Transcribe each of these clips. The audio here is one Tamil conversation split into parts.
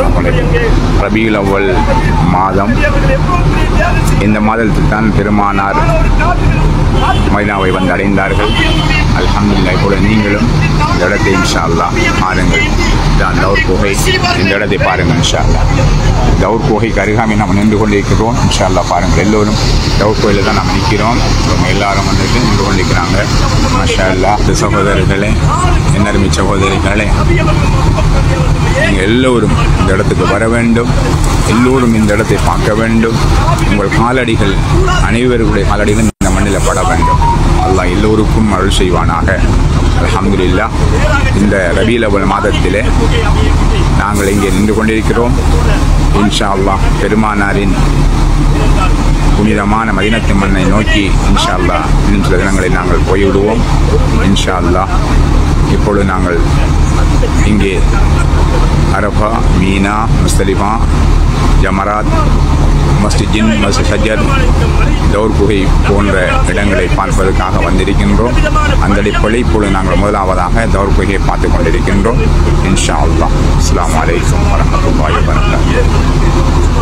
அஸ்ஸலாமு அலைக்கும் ரபியுல் அவ்வல் மாதம் இந்த மாதத்தில் தான் பெருமானார் மதினாவை வந்து அடைந்தார்கள் அல்ஹம்துலில்லாஹ் இப்பொழுது நீங்களும் இந்த இடத்தை இன்ஷா அல்லாஹ் பாருங்கள் தான் தௌர் குகை இந்த இடத்தை பாருங்கள் இன்ஷா அல்லாஹ் தௌர் குகைக்கு அருகாமை நாம் நின்று கொண்டிருக்கிறோம் இன்ஷா அல்லாஹ் பாருங்கள் எல்லோரும் தௌர் கோயிலில் தான் நாம் நிற்கிறோம் இவங்க எல்லாரும் வந்துட்டு நின்று கொண்டிருக்கிறாங்க மாஷா அல்லாஹ் இந்த சகோதரர்களே என்னருமை சகோதரிகளே நீங்கள் எல்லோரும் இந்த இடத்துக்கு வர வேண்டும் எல்லோரும் இந்த இடத்தை பார்க்க வேண்டும் உங்கள் காலடிகள் அனைவருடைய காலடிகளும் இந்த மண்ணில் பட வேண்டும் அல்லாஹ் எல்லோருக்கும் அருள் செய்வானாக அல்ஹம்துலில்லாஹ் இந்த ரபியுல் அவல் மாதத்திலே நாங்கள் இங்கே நின்று கொண்டிருக்கிறோம் இன்ஷா அல்லாஹ் பெருமானாரின் புனிதமான மதினத்து மண்ணை நோக்கி இன்ஷா அல்லாஹ் இன்னும் சில தினங்களில் நாங்கள் போய்விடுவோம் இன்ஷா அல்லாஹ் இப்பொழுது நாங்கள் இங்கே அரபா மீனா முஸ்தலிஃபா ஜமராத் மஸ்ஜித் ஜின் மஸ்ஜித் ஷஜர் தௌர் குகை போன்ற இடங்களை பார்ப்பதற்காக வந்திருக்கின்றோம் அந்த அடிப்படை இப்பொழுது நாங்கள் முதலாவதாக தௌர் குகையை பார்த்து கொண்டிருக்கின்றோம் இன்ஷா அல்லாஹ் அஸ்ஸலாமு அலைக்கும் வரஹ்மத்துல்லாஹி வபரகாத்துஹு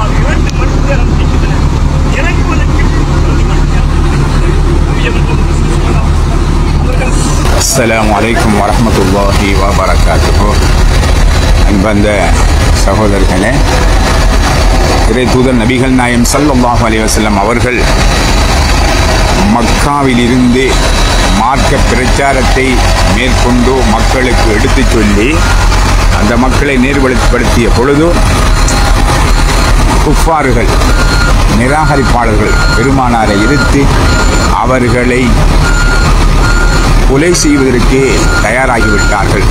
அஸ்ஸலாமு அலைக்கும் வரஹ்மத்துல்லாஹி வபரகாத்துஹு அன்பந்த சகோதரர்களே இறை தூதர் நபிகள் நாயம் ஸல்லல்லாஹு அலைஹி வஸல்லம் அவர்கள் மக்காவிலிருந்து மார்க்க பிரச்சாரத்தை மேற்கொண்டு மக்களுக்கு எடுத்துச் சொல்லி அந்த மக்களை நேர்வழிப்படுத்திய பொழுது குஃபாறுகள் நிராகரிப்பாளர்கள் பெருமானாரை எதிர்த்து அவர்களை கொலை செய்வதற்கு தயாராகிவிட்டார்கள்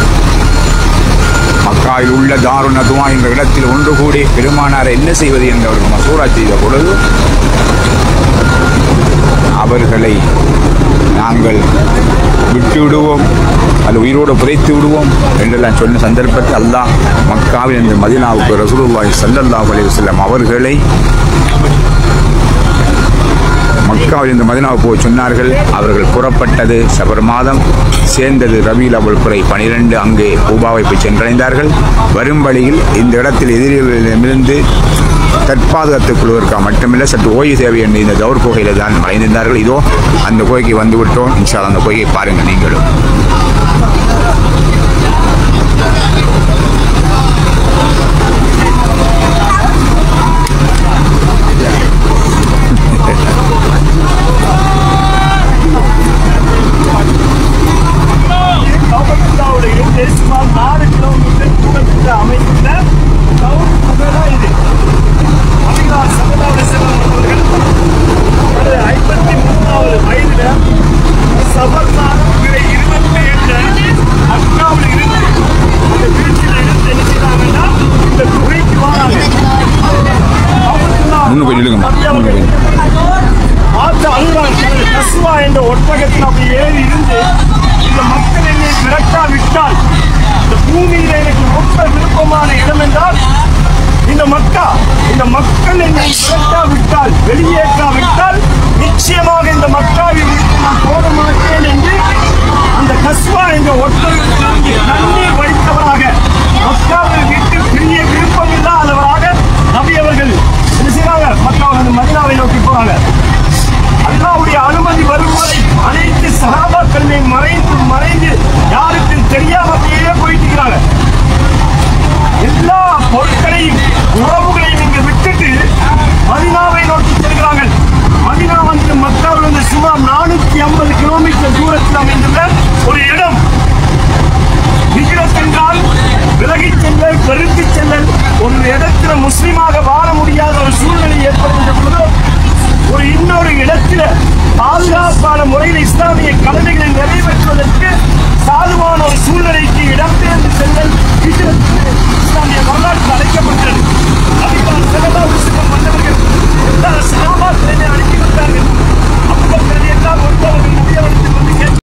மக்காவில் உள்ள தாருணதுவா என்ற இடத்தில் ஒன்று கூடி பெருமானாரை என்ன செய்வது என்று அவர்கள் மசூரா செய்த பொழுது அவர்களை நாங்கள் விட்டு விடுவோம் அது உயிரோடு புதைத்து விடுவோம் என்றெல்லாம் சொன்ன சந்தர்ப்பத்தில் அல்லாஹ் மக்காவில் இந்த மதினாவுக்கு ரசூலுல்லாஹி ஸல்லல்லாஹு அலைஹி வஸல்லம் அவர்களை மக்காவில் இந்த மதினாவை போய் சொன்னார்கள் அவர்கள் புறப்பட்டது சபர் மாதம் சேர்ந்தது ரபியுல் அவல் குறை பனிரெண்டு அங்கே பூபாவை போய் சென்றடைந்தார்கள் வரும் வழியில் இந்த இடத்தில் எதிரிகளிடமிருந்து தற்பாதுகாத்துக் கொள்வதற்காக மட்டுமில்லை சற்று ஓய்வு தேவை என்று இந்த தௌர் குகையில தான் மறைந்திருந்தார்கள் இதோ அந்த குகைக்கு வந்து விட்டோம் இன்ஷா அல்லாஹ் அந்த குகையை பாருங்கள் நீங்களும் கவுகத்தாவுடைய சுமார் நாலு கிலோமீட்டர் தூரத்தில் அமைந்துள்ள கவுர் குகை தான் இது அபிலார் சகதாவுடைய செல்வம் அவர்கள் ஒரு ஐம்பத்தி மூணாவது வயதுல சபர் மாதம் பிறை இருபத்தி எட்டு அக்காவில் இருந்து அந்த வீழ்ச்சியில் இருந்து என்ன செய்தாங்கன்னா இந்த குகைக்கு வராங்க முன்னுக்கு போய் நில்லுங்கம்மா, முன்னுக்கு போய். பார்த்து அழுவான் தனது கசுவா என்ற ஒட்டகத்தில் அப்படி ஏறி இருந்து இந்த மக்கள் என்னை விரட்டாவிட்டால் இந்த பூமியில எனக்கு ரொம்ப விருப்பமான இடம் என்றால் இந்த மக்கா இந்த மக்கள் என்னை விரட்டாவிட்டால் வெளியேற்றாவிட்டால் நிச்சயமாக இந்த மக்காவில் இருந்து நான் போட மாட்டேன் என்று அந்த கஸ்வா என்ற ஒட்டகத்திலிருந்து தண்ணீர்